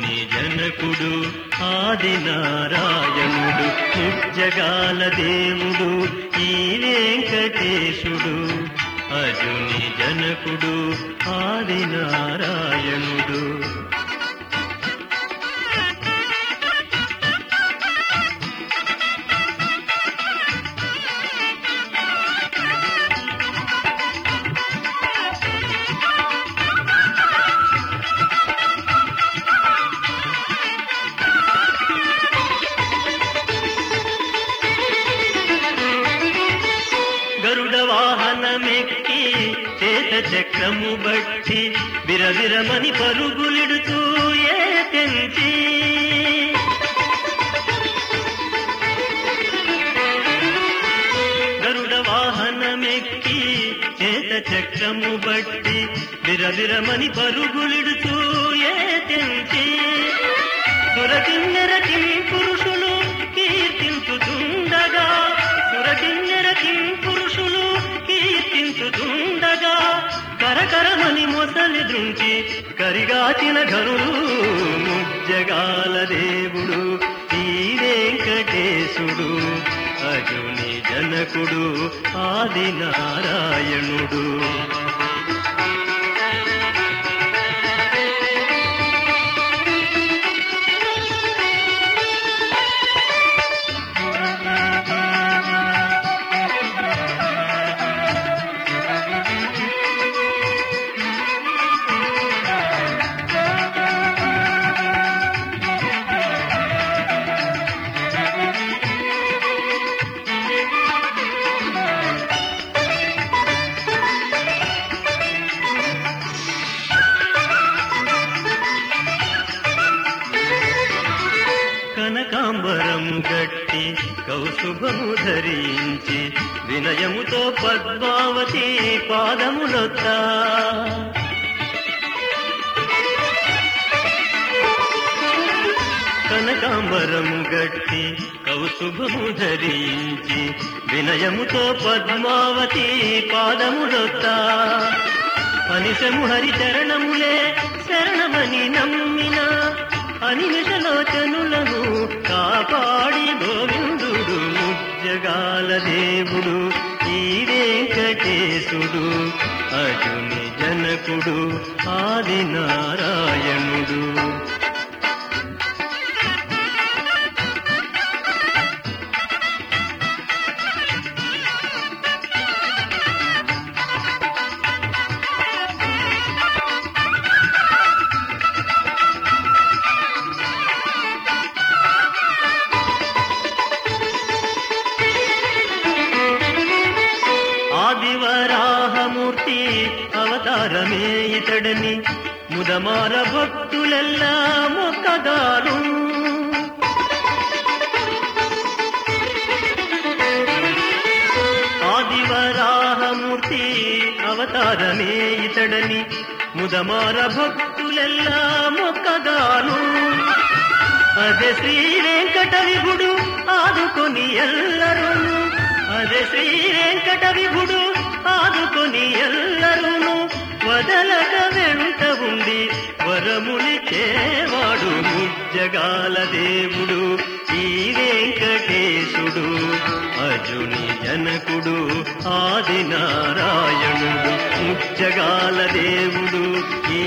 అజుని జనకుడు ఆది నారాయణుడు ముజ్జగాల దేవుడు ఈ వెంకటేశుడు అజుని జనకుడు ఆది నారాయణుడు గరుడ వాహనమెక్కి చేత చక్రము బట్టి బిరబిరమని పరుగులిడుతూ ఏ తెంచి గరుడ వాహనమెక్కి చేత చక్రము బట్టి బిరబిరమని పరుగులిడుతూ ఏ తెంచి సురకిన్నెర పురుషులు కీర్తించుతుండగా సురకిన్నెర పురుషులు కీర్తించుతుండగా కరకరమని మొసలి దృంచి కరిగాచిన ఘనులు ముజ్జగాల దేవుడు ఈ వెంకటేశుడు అజుని జనకుడు ఆది నారాయణుడు కనకాంబరం గట్టి కౌసుభము ధరించి వినయముతో పద్మావతి పాదములొత్తా కనకాంబరము గట్టి కౌసుభము ధరించి వినయముతో పద్మావతి పాదములొత్తా అనిశము హరి చరణములే శరణమని నమ్మిన అనిమిషలోచనులను కాపాడి గోవిందుడు ముజ్జగాల దేవుడు ఈ వెంకటేశుడు అజుని జనకుడు ఆది నారాయణుడు ఆదివరాహమూర్తి అవతారమే ఇతడని ముదమార భక్తులెల్లా మొక్కగాను ఆదివరాహమూర్తి అవతారమే ఇతడని ముదమార భక్తులెల్లా మొక్కగాను అదే శ్రీ వెంకట విభుడు ఆదుకొని ఎల్లరును అదే శ్రీ వెంకట విభుడు ఆదుకొని ఎల్లరును వదలక వెంట ఉండి వరములిచేవాడు ముజ్జగాల దేవుడు ఈ వెంకటేశుడు అజుని జనకుడు ఆది నారాయణుడు ముజ్జగాల దేవుడు ఈ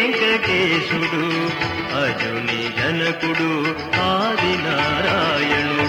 వెంకటేశుడు అజుని జనకుడు ఆది నారాయణుడు